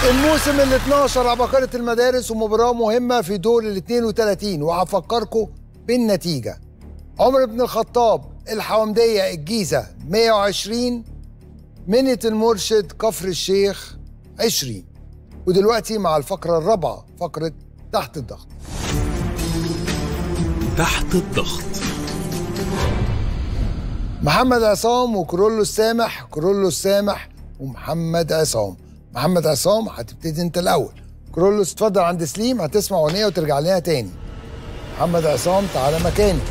الموسم ال 12 عباقرة المدارس ومباراة مهمة في دور ال 32 وهفكركم بالنتيجة عمر بن الخطاب الحومدية الجيزة 120 منة المرشد كفر الشيخ 20 ودلوقتي مع الفقرة الرابعة فقرة تحت الضغط تحت الضغط محمد عصام وكرولو السامح كرولو السامح ومحمد عصام محمد عصام هتبتدي انت الاول كرولوس اتفضل عند سليم هتسمع اغنيه وترجع لنا تاني محمد عصام تعالى مكاني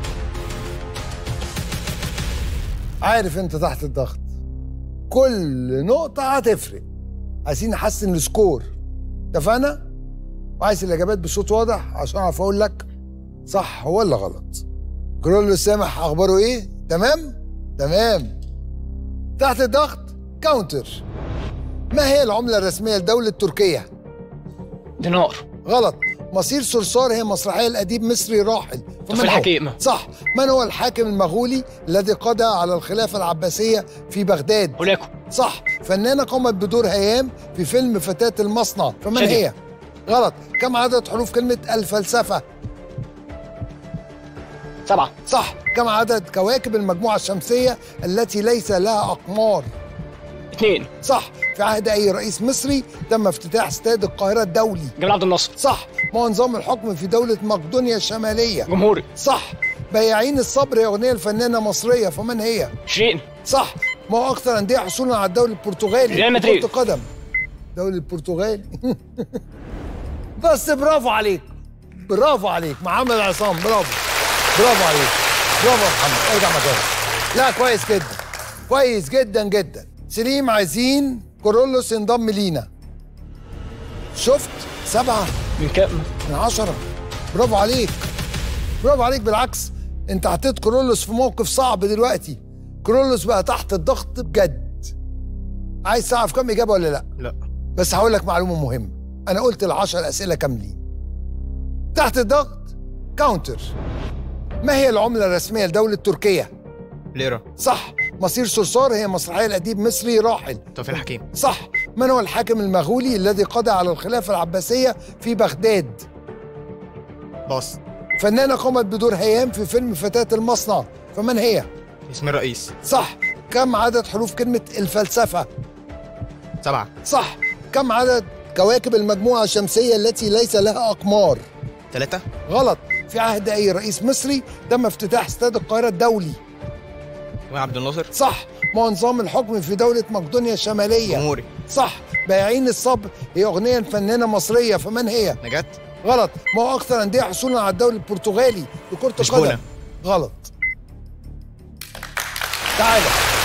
عارف انت تحت الضغط كل نقطة هتفرق عايزين نحسن السكور اتفقنا؟ وعايز الإجابات بصوت واضح عشان أعرف أقول لك صح ولا غلط كرولو السامح أخباره إيه؟ تمام؟ تمام تحت الضغط كاونتر ما هي العملة الرسمية لدولة تركيا؟ دينار غلط مصير صرصار هي مسرحية لأديب مصري راحل فمن هو؟ الحكيم. صح من هو الحاكم المغولي الذي قضى على الخلافة العباسية في بغداد؟ هولاكو صح فنانة قامت بدور هيام في فيلم فتاة المصنع فمن شادية. هي؟ غلط كم عدد حروف كلمة الفلسفة؟ سبعة صح كم عدد كواكب المجموعة الشمسية التي ليس لها أقمار؟ اثنين صح في عهد أي رئيس مصري تم افتتاح استاد القاهرة الدولي جمال عبد الناصر صح ما هو نظام الحكم في دولة مقدونيا الشمالية جمهوري صح بياعين الصبر هي أغنية الفنانة مصرية فمن هي؟ شيرين صح ما هو أكثر أندية حصولا على الدوري البرتغالي ريال مدريد. كرة قدم دوري البرتغال بس برافو عليك برافو عليك محمد عصام برافو برافو عليك برافو يا محمد ارجع مكانك لا كويس جدا كويس جدا جدا سليم عايزين كورولوس ينضم لينا شفت سبعة من كام من عشرة برافو عليك برافو عليك بالعكس انت حطيت كرولوس في موقف صعب دلوقتي كرولوس بقى تحت الضغط بجد عايز تعرف كم اجابه ولا لا لا بس هقول لك معلومه مهمه انا قلت العشر اسئله كاملين تحت الضغط كاونتر ما هي العمله الرسميه لدوله تركيا ليرة صح مصير صرصار هي مسرحيه لاديب مصري راحل توفيق الحكيم صح من هو الحاكم المغولي الذي قضى على الخلافه العباسيه في بغداد باص فنانة قامت بدور هيام في فيلم فتاة المصنع فمن هي؟ اسم الرئيس صح كم عدد حروف كلمة الفلسفة؟ سبعة صح كم عدد كواكب المجموعة الشمسية التي ليس لها أقمار؟ ثلاثة غلط في عهد أي رئيس مصري تم افتتاح استاد القاهرة الدولي جمال عبد الناصر صح ما هو نظام الحكم في دولة مقدونيا الشمالية جمهوري صح بياعين الصبر هي أغنية فنانة مصرية فمن هي؟ نجاة غلط ما هو أكثر أندية حصولا على الدوري البرتغالي لكرة لشبونة. القدم غلط تعالى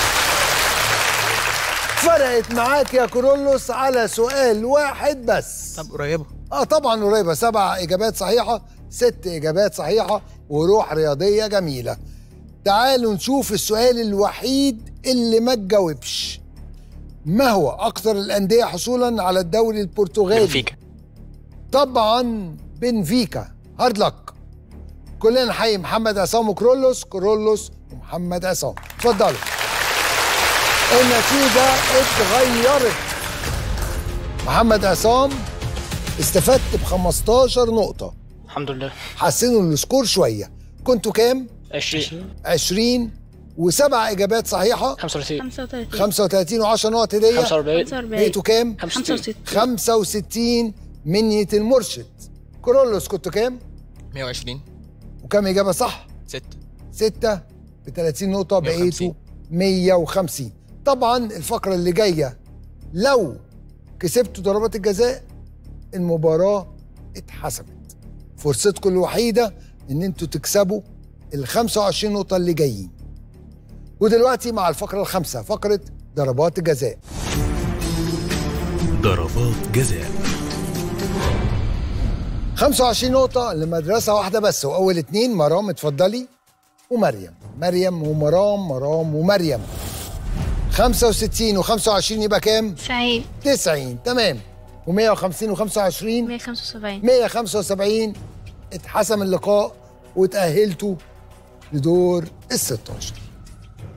فرقت معاك يا كورولوس على سؤال واحد بس طب قريبة اه طبعا قريبه سبع اجابات صحيحه ست اجابات صحيحه وروح رياضيه جميله تعالوا نشوف السؤال الوحيد اللي ما تجاوبش ما هو اكثر الانديه حصولا على الدوري البرتغالي بنفيكا طبعا بنفيكا هارد لك كلنا نحيي محمد عصام وكرولوس كرولوس ومحمد عصام اتفضلوا النتيجة اتغيرت محمد عصام استفدت ب 15 نقطة الحمد لله حسنوا السكور شوية كنتوا كام؟ 20 20 وسبع إجابات صحيحة 35 35 35 و10 نقط هدية 45 45 بقيتوا كام؟ 65 65 منية المرشد كرولوس كنتوا كام؟ 120 وكم إجابة صح؟ ستة ستة ب 30 نقطة 150. بقيتوا 150 طبعا الفقرة اللي جاية لو كسبتوا ضربات الجزاء المباراة اتحسمت فرصتكم الوحيدة ان انتوا تكسبوا ال 25 نقطة اللي جايين ودلوقتي مع الفقرة الخامسة فقرة ضربات الجزاء ضربات جزاء 25 نقطة لمدرسة واحدة بس وأول اتنين مرام اتفضلي ومريم مريم ومرام مرام ومريم 65 و25 يبقى كام؟ 90 90 تمام و150 و25 175 175 اتحسم اللقاء وتأهلتوا لدور ال 16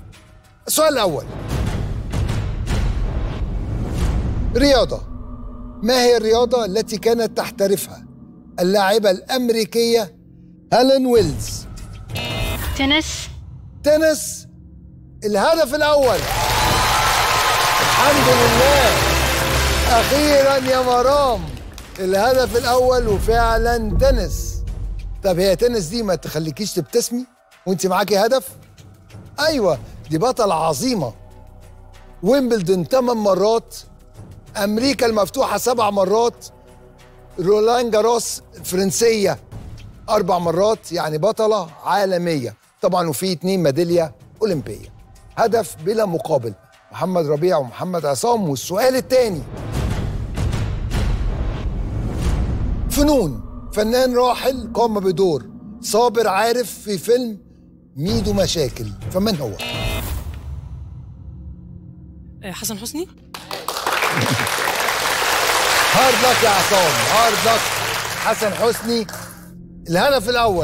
السؤال الأول رياضة ما هي الرياضة التي كانت تحترفها اللاعبة الأمريكية هيلين ويلز تنس تنس الهدف الأول الحمد لله أخيرا يا مرام الهدف الأول وفعلا تنس طب هي تنس دي ما تخليكيش تبتسمي وانت معاكي هدف أيوة دي بطلة عظيمة ويمبلدون ثمان مرات أمريكا المفتوحة سبع مرات رولان جاروس الفرنسية أربع مرات يعني بطلة عالمية طبعا وفي اتنين ميدالية أولمبية هدف بلا مقابل محمد ربيع ومحمد عصام والسؤال الثاني فنون فنان راحل قام بدور صابر عارف في فيلم ميدو مشاكل فمن هو؟ آه، حسن حسني هارد لك يا عصام هارد لك حسن حسني الهدف الاول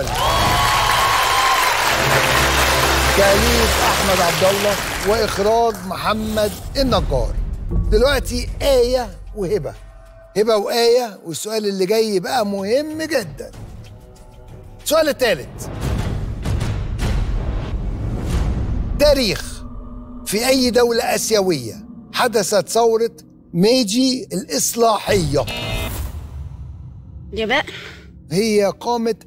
تأليف احمد عبد الله واخراج محمد النجار دلوقتي آية وهبة هبة وآية والسؤال اللي جاي بقى مهم جدا السؤال الثالث تاريخ في أي دولة آسيوية حدثت ثورة ميجي الإصلاحية اليابان هي قامت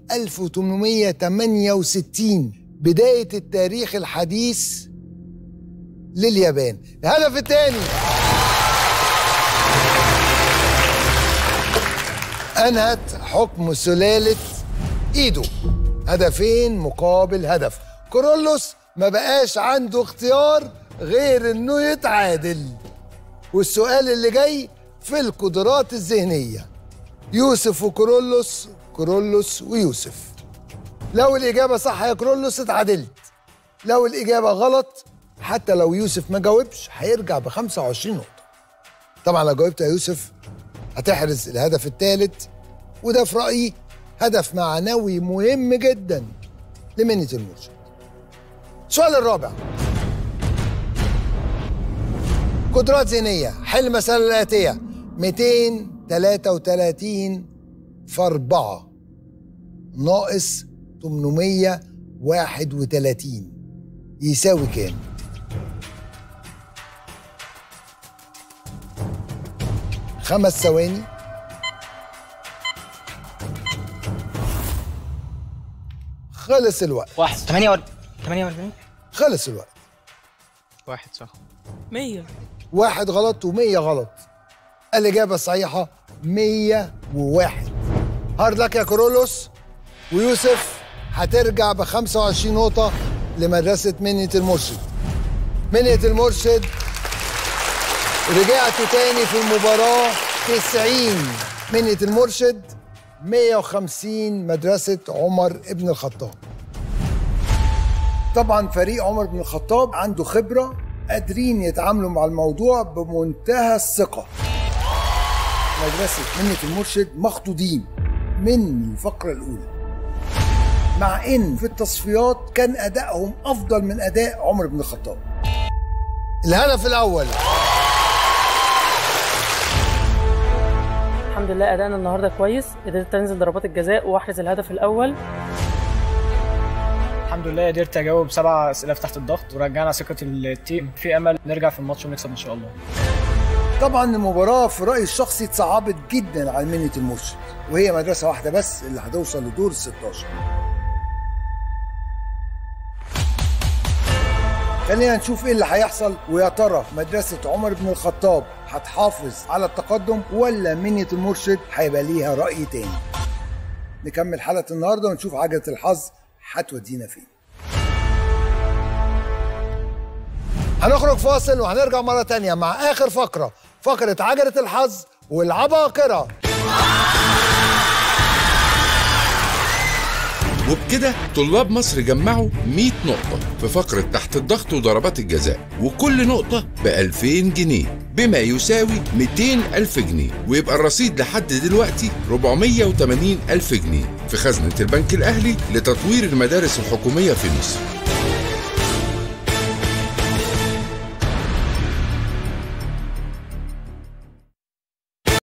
1868 بداية التاريخ الحديث لليابان الهدف الثاني أنهت حكم سلالة إيدو هدفين مقابل هدف كورولوس ما بقاش عنده اختيار غير انه يتعادل والسؤال اللي جاي في القدرات الذهنيه يوسف وكورولوس كورولوس ويوسف لو الإجابة صح يا كورولوس اتعادلت لو الإجابة غلط حتى لو يوسف ما جاوبش هيرجع ب 25 نقطة طبعا لو جاوبت يا يوسف هتحرز الهدف الثالث وده في رأيي هدف معنوي مهم جدا لمنة المرشد السؤال الرابع قدرات ذهنية حل المسألة الآتية 233 في 4 ناقص 831 يساوي كام؟ خمس ثواني خلص الوقت واحد 48 48 خلص الوقت واحد صح 100 واحد غلط ومية غلط الإجابة الصحيحة مية وواحد هارد لك يا كورولوس ويوسف هترجع ب 25 نقطة لمدرسة منية المرشد منية المرشد رجعتوا تاني في المباراة 90 منية المرشد 150 مدرسة عمر ابن الخطاب طبعا فريق عمر بن الخطاب عنده خبرة قادرين يتعاملوا مع الموضوع بمنتهى الثقة مدرسة منة المرشد مخطوطين من الفقرة الأولى مع إن في التصفيات كان أدائهم أفضل من أداء عمر بن الخطاب الهدف الأول الحمد لله ادائنا النهارده كويس قدرت انزل ضربات الجزاء واحرز الهدف الاول الحمد لله قدرت اجاوب سبع اسئله تحت الضغط ورجعنا ثقه التيم في امل نرجع في الماتش ونكسب ان شاء الله طبعا المباراة في رأيي الشخصي اتصعبت جدا على منة المرشد وهي مدرسة واحدة بس اللي هتوصل لدور ال 16 خلينا نشوف ايه اللي هيحصل ويا ترى مدرسة عمر بن الخطاب هتحافظ على التقدم ولا منية المرشد هيبقى ليها رأي تاني نكمل حلقة النهاردة ونشوف عجلة الحظ هتودينا فين هنخرج فاصل وهنرجع مرة تانية مع آخر فقرة فقرة عجلة الحظ والعباقرة وبكده طلاب مصر جمعوا 100 نقطة في فقرة تحت الضغط وضربات الجزاء وكل نقطة ب 2000 جنيه بما يساوي 200 ألف جنيه ويبقى الرصيد لحد دلوقتي 480 ألف جنيه في خزنة البنك الأهلي لتطوير المدارس الحكومية في مصر